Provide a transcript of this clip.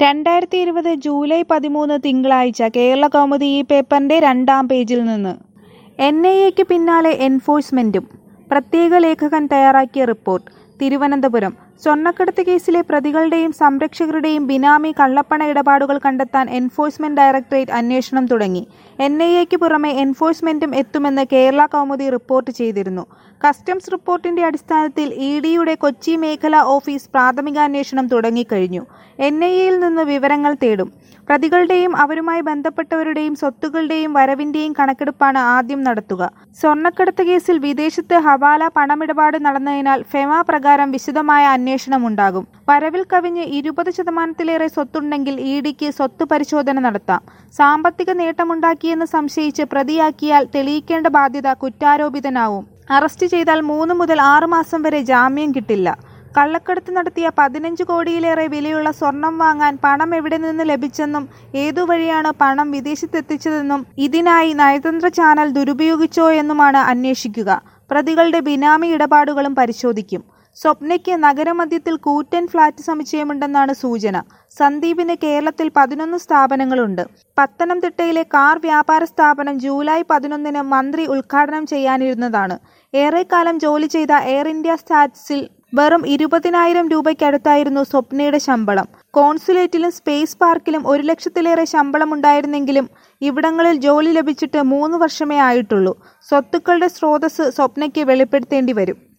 രണ്ടായിരത്തി ഇരുപത് ജൂലൈ പതിമൂന്ന് തിങ്കളാഴ്ച കേരള കൗമുദി ഈ പേപ്പറിന്റെ രണ്ടാം പേജിൽ നിന്ന് എൻ ഐ എക്ക് പിന്നാലെ എൻഫോഴ്സ്മെന്റും പ്രത്യേക ലേഖകൻ തയ്യാറാക്കിയ റിപ്പോർട്ട് തിരുവനന്തപുരം സ്വർണ്ണക്കടത്ത് കേസിലെ പ്രതികളുടെയും സംരക്ഷകരുടെയും ബിനാമി കള്ളപ്പണ ഇടപാടുകൾ കണ്ടെത്താൻ എൻഫോഴ്സ്മെന്റ് ഡയറക്ടറേറ്റ് അന്വേഷണം തുടങ്ങി എൻ ഐ എക്ക് പുറമെ എൻഫോഴ്സ്മെന്റും എത്തുമെന്ന് കേരള കൗമുദി റിപ്പോർട്ട് ചെയ്തിരുന്നു കസ്റ്റംസ് റിപ്പോർട്ടിന്റെ അടിസ്ഥാനത്തിൽ ഇ ഡിയുടെ കൊച്ചി മേഖലാ ഓഫീസ് പ്രാഥമികാന്വേഷണം തുടങ്ങിക്കഴിഞ്ഞു എൻ ഐ എയിൽ നിന്ന് വിവരങ്ങൾ തേടും പ്രതികളുടെയും അവരുമായി ബന്ധപ്പെട്ടവരുടെയും സ്വത്തുക്കളുടെയും വരവിന്റെയും കണക്കെടുപ്പാണ് ആദ്യം നടത്തുക സ്വർണ്ണക്കടത്ത് കേസിൽ വിദേശത്ത് ഹവാല പണമിടപാട് നടന്നതിനാൽ ഫെമ പ്രകാരം വിശദമായ അന്വേഷണമുണ്ടാകും വരവിൽ കവിഞ്ഞ് ഇരുപത് ശതമാനത്തിലേറെ സ്വത്തുണ്ടെങ്കിൽ ഇ ഡിക്ക് സ്വത്ത് പരിശോധന നടത്താം സാമ്പത്തിക നേട്ടമുണ്ടാക്കിയെന്ന് സംശയിച്ച് പ്രതിയാക്കിയാൽ തെളിയിക്കേണ്ട ബാധ്യത കുറ്റാരോപിതനാവും അറസ്റ്റ് ചെയ്താൽ മൂന്ന് മുതൽ ആറ് മാസം വരെ ജാമ്യം കിട്ടില്ല കള്ളക്കടത്ത് നടത്തിയ പതിനഞ്ച് കോടിയിലേറെ വിലയുള്ള സ്വർണം വാങ്ങാൻ പണം എവിടെ നിന്ന് ലഭിച്ചെന്നും ഏതുവഴിയാണ് പണം വിദേശത്തെത്തിച്ചതെന്നും ഇതിനായി നയതന്ത്ര ചാനൽ ദുരുപയോഗിച്ചോ എന്നുമാണ് അന്വേഷിക്കുക പ്രതികളുടെ ബിനാമി ഇടപാടുകളും പരിശോധിക്കും സ്വപ്നയ്ക്ക് നഗരമധ്യത്തിൽ കൂറ്റൻ ഫ്ളാറ്റ് സമുച്ചയമുണ്ടെന്നാണ് സൂചന സന്ദീപിന് കേരളത്തിൽ പതിനൊന്ന് സ്ഥാപനങ്ങളുണ്ട് പത്തനംതിട്ടയിലെ കാർ വ്യാപാര സ്ഥാപനം ജൂലൈ പതിനൊന്നിന് മന്ത്രി ഉദ്ഘാടനം ചെയ്യാനിരുന്നതാണ് ഏറെക്കാലം ജോലി ചെയ്ത എയർ ഇന്ത്യ സ്റ്റാറ്റ്സിൽ വെറും ഇരുപതിനായിരം രൂപയ്ക്കടുത്തായിരുന്നു സ്വപ്നയുടെ ശമ്പളം കോൺസുലേറ്റിലും സ്പേസ് പാർക്കിലും ഒരു ലക്ഷത്തിലേറെ ശമ്പളമുണ്ടായിരുന്നെങ്കിലും ഇവിടങ്ങളിൽ ജോലി ലഭിച്ചിട്ട് മൂന്ന് വർഷമേ ആയിട്ടുള്ളൂ സ്വത്തുക്കളുടെ സ്രോതസ് സ്വപ്നയ്ക്ക് വെളിപ്പെടുത്തേണ്ടി വരും